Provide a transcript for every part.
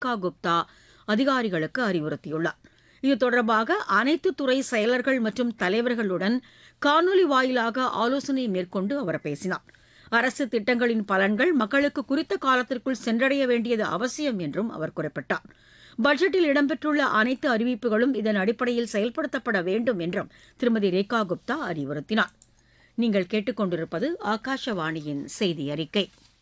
ரேகா குப்தா அதிகாரிகளுக்கு அறிவுறுத்தியுள்ளார் இது தொடர்பாக அனைத்து துறை செயலர்கள் மற்றும் தலைவர்களுடன் காணொலி வாயிலாக ஆலோசனை மேற்கொண்டு அவர் பேசினார் அரசு திட்டங்களின் பலன்கள் மக்களுக்கு குறித்த காலத்திற்குள் சென்றடைய வேண்டியது அவசியம் என்றும் அவர் குறிப்பிட்டார் பட்ஜெட்டில் இடம்பெற்றுள்ள அனைத்து அறிவிப்புகளும் இதன் அடிப்படையில் செயல்படுத்தப்பட வேண்டும் என்றும் திருமதி ரேகா குப்தா அறிவுறுத்தினார் நீங்கள் கேட்டுக்கொண்டிருப்பது ஆகாஷவாணியின் செய்தி அறிக்கை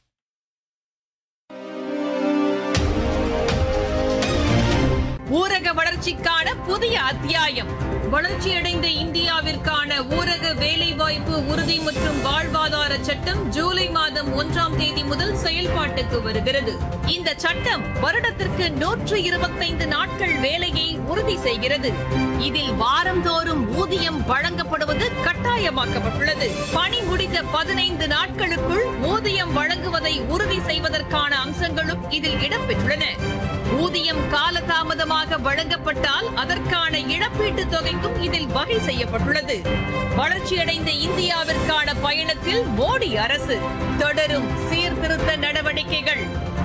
ஊரக வளர்ச்சிக்கான புதிய அத்தியாயம் வளர்ச்சியடைந்த இந்தியாவிற்கான ஊரக வேலைவாய்ப்பு உறுதி மற்றும் வாழ்வாதார சட்டம் ஜூலை மாதம் ஒன்றாம் தேதி முதல் செயல்பாட்டுக்கு வருகிறது இந்த சட்டம் வருடத்திற்கு நூற்று இருபத்தைந்து நாட்கள் வேலையை உறுதி செய்கிறது இதில் வாரந்தோறும் ஊதியம் வழங்கப்படுவது கட்டாயமாக்கப்பட்டுள்ளது பணி முடிந்த பதினைந்து நாட்களுக்குள் ஊதியம் வழங்குவதை உறுதி செய்வதற்கான அம்சங்களும் இதில் இடம்பெற்றுள்ளன ஊதியம் காலதாமதமாக வழங்கப்பட்டால் அதற்கான இழப்பீட்டுத் தொகைக்கும் இதில் வகை செய்யப்பட்டுள்ளது வளர்ச்சியடைந்த இந்தியாவிற்கான பயணத்தில் மோடி அரசு தொடரும் சீர்திருத்த நடவடிக்கைகள்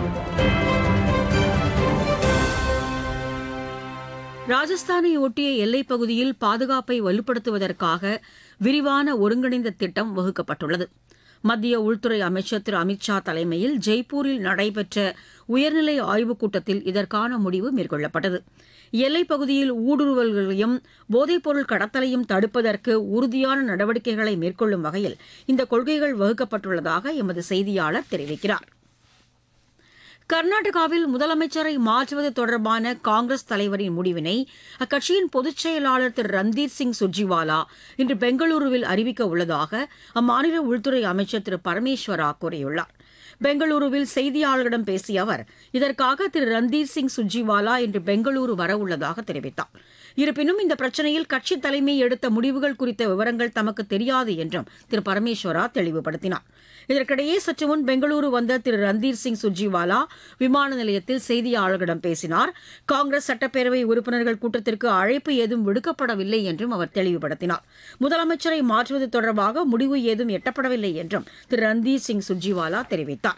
ராஜஸ்தானை ஒட்டிய எல்லைப் பகுதியில் பாதுகாப்பை வலுப்படுத்துவதற்காக விரிவான ஒருங்கிணைந்த திட்டம் வகுக்கப்பட்டுள்ளது மத்திய உள்துறை அமைச்சர் திரு அமித்ஷா தலைமையில் ஜெய்ப்பூரில் நடைபெற்ற உயர்நிலை ஆய்வுக் கூட்டத்தில் இதற்கான முடிவு மேற்கொள்ளப்பட்டது எல்லைப் பகுதியில் ஊடுருவல்களையும் போதைப்பொருள் கடத்தலையும் தடுப்பதற்கு உறுதியான நடவடிக்கைகளை மேற்கொள்ளும் வகையில் இந்த கொள்கைகள் வகுக்கப்பட்டுள்ளதாக எமது செய்தியாளர் தெரிவிக்கிறார் கர்நாடகாவில் முதலமைச்சரை மாற்றுவது தொடர்பான காங்கிரஸ் தலைவரின் முடிவினை அக்கட்சியின் பொதுச் செயலாளர் திரு ரந்தீர் சிங் சுர்ஜிவாலா இன்று பெங்களூருவில் அறிவிக்க உள்ளதாக அம்மாநில உள்துறை அமைச்சர் திரு பரமேஸ்வரா கூறியுள்ளார் பெங்களூருவில் செய்தியாளர்களிடம் பேசிய அவர் இதற்காக திரு ரந்தீர் சிங் சுர்ஜிவாலா இன்று பெங்களூரு வரவுள்ளதாக தெரிவித்தார் இருப்பினும் இந்த பிரச்சினையில் கட்சி தலைமை எடுத்த முடிவுகள் குறித்த விவரங்கள் தமக்கு தெரியாது என்றும் திரு பரமேஸ்வரா தெளிவுபடுத்தினார் இதற்கிடையே சற்று முன் பெங்களூரு வந்த திரு ரந்தீர் சிங் சுர்ஜிவாலா விமான நிலையத்தில் செய்தியாளர்களிடம் பேசினார் காங்கிரஸ் சட்டப்பேரவை உறுப்பினர்கள் கூட்டத்திற்கு அழைப்பு ஏதும் விடுக்கப்படவில்லை என்றும் அவர் தெளிவுபடுத்தினார் முதலமைச்சரை மாற்றுவது தொடர்பாக முடிவு ஏதும் எட்டப்படவில்லை என்றும் திரு ரந்தீர் சிங் சுர்ஜிவாலா தெரிவித்தார்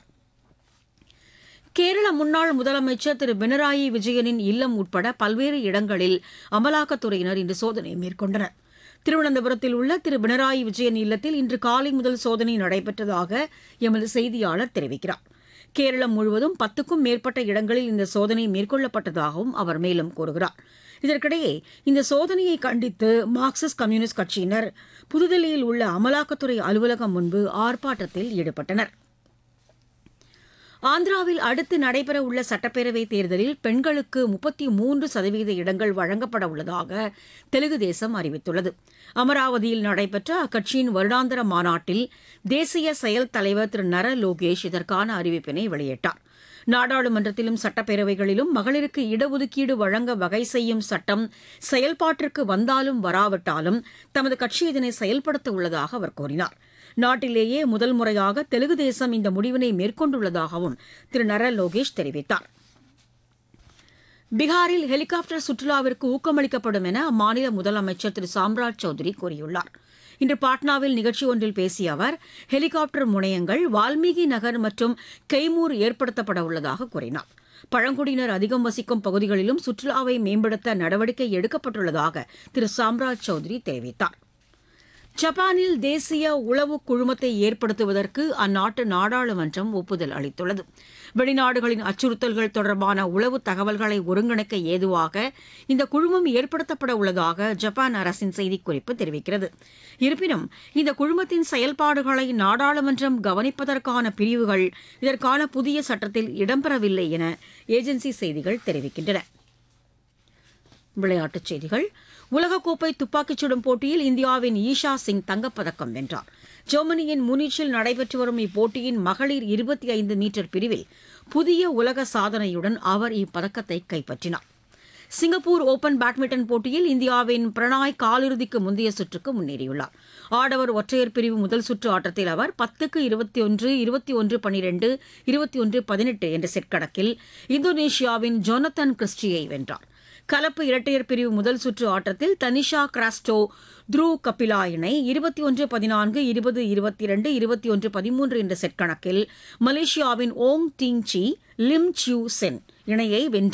கேரள முன்னாள் முதலமைச்சர் திரு பினராயி விஜயனின் இல்லம் உட்பட பல்வேறு இடங்களில் அமலாக்கத்துறையினர் இன்று சோதனை மேற்கொண்டனர் திருவனந்தபுரத்தில் உள்ள திரு பினராயி விஜயன் இல்லத்தில் இன்று காலை முதல் சோதனை நடைபெற்றதாக எமது செய்தியாளர் தெரிவிக்கிறார் கேரளம் முழுவதும் பத்துக்கும் மேற்பட்ட இடங்களில் இந்த சோதனை மேற்கொள்ளப்பட்டதாகவும் அவர் மேலும் கூறுகிறார் இதற்கிடையே இந்த சோதனையை கண்டித்து மார்க்சிஸ்ட் கம்யூனிஸ்ட் கட்சியினர் புதுதில்லியில் உள்ள அமலாக்கத்துறை அலுவலகம் முன்பு ஆர்ப்பாட்டத்தில் ஈடுபட்டனர் ஆந்திராவில் அடுத்து நடைபெற உள்ள சட்டப்பேரவைத் தேர்தலில் பெண்களுக்கு முப்பத்தி மூன்று சதவீத இடங்கள் வழங்கப்பட உள்ளதாக தெலுங்கு தேசம் அறிவித்துள்ளது அமராவதியில் நடைபெற்ற அக்கட்சியின் வருடாந்திர மாநாட்டில் தேசிய செயல் தலைவர் திரு நர லோகேஷ் இதற்கான அறிவிப்பினை வெளியிட்டார் நாடாளுமன்றத்திலும் சட்டப்பேரவைகளிலும் மகளிருக்கு இடஒதுக்கீடு வழங்க வகை செய்யும் சட்டம் செயல்பாட்டிற்கு வந்தாலும் வராவிட்டாலும் தமது கட்சி இதனை செயல்படுத்த உள்ளதாக அவர் கூறினார் நாட்டிலேயே முதல் முறையாக தெலுங்கு தேசம் இந்த முடிவினை மேற்கொண்டுள்ளதாகவும் திரு நர லோகேஷ் தெரிவித்தார் பீகாரில் ஹெலிகாப்டர் சுற்றுலாவிற்கு ஊக்கமளிக்கப்படும் என அம்மாநில முதலமைச்சர் திரு சாம்ராஜ் சௌத்ரி கூறியுள்ளார் இன்று பாட்னாவில் நிகழ்ச்சி ஒன்றில் பேசிய அவர் ஹெலிகாப்டர் முனையங்கள் வால்மீகி நகர் மற்றும் கெய்மூர் ஏற்படுத்தப்பட உள்ளதாக கூறினார் பழங்குடியினர் அதிகம் வசிக்கும் பகுதிகளிலும் சுற்றுலாவை மேம்படுத்த நடவடிக்கை எடுக்கப்பட்டுள்ளதாக திரு சாம்ராஜ் சௌத்ரி தெரிவித்தார் ஜப்பானில் தேசிய உளவு குழுமத்தை ஏற்படுத்துவதற்கு அந்நாட்டு நாடாளுமன்றம் ஒப்புதல் அளித்துள்ளது வெளிநாடுகளின் அச்சுறுத்தல்கள் தொடர்பான உளவு தகவல்களை ஒருங்கிணைக்க ஏதுவாக இந்த குழுமம் ஏற்படுத்தப்பட உள்ளதாக ஜப்பான் அரசின் செய்திக்குறிப்பு தெரிவிக்கிறது இருப்பினும் இந்த குழுமத்தின் செயல்பாடுகளை நாடாளுமன்றம் கவனிப்பதற்கான பிரிவுகள் இதற்கான புதிய சட்டத்தில் இடம்பெறவில்லை என ஏஜென்சி செய்திகள் தெரிவிக்கின்றன விளையாட்டுச் செய்திகள் உலகக்கோப்பை துப்பாக்கிச் சுடும் போட்டியில் இந்தியாவின் ஈஷா சிங் தங்கப்பதக்கம் வென்றார் ஜெர்மனியின் முனிச்சில் நடைபெற்று வரும் இப்போட்டியின் மகளிர் இருபத்தி ஐந்து மீட்டர் பிரிவில் புதிய உலக சாதனையுடன் அவர் இப்பதக்கத்தை கைப்பற்றினார் சிங்கப்பூர் ஓபன் பேட்மிண்டன் போட்டியில் இந்தியாவின் பிரணாய் காலிறுதிக்கு முந்தைய சுற்றுக்கு முன்னேறியுள்ளார் ஆடவர் ஒற்றையர் பிரிவு முதல் சுற்று ஆட்டத்தில் அவர் பத்துக்கு இருபத்தி ஒன்று இருபத்தி ஒன்று பனிரெண்டு இருபத்தி ஒன்று பதினெட்டு என்ற செட் கணக்கில் இந்தோனேஷியாவின் ஜொனத்தன் கிறிஸ்டியை வென்றார் கலப்பு இரட்டையர் பிரிவு முதல் சுற்று ஆட்டத்தில் தனிஷா கிராஸ்டோ த்ரூ கபிலா இணை இருபத்தி ஒன்று பதினான்கு இருபது இருபத்தி இரண்டு இருபத்தி ஒன்று பதிமூன்று என்ற செட் கணக்கில் மலேசியாவின் Ong Ting Si Lim Chiew Sien இணையை வென்று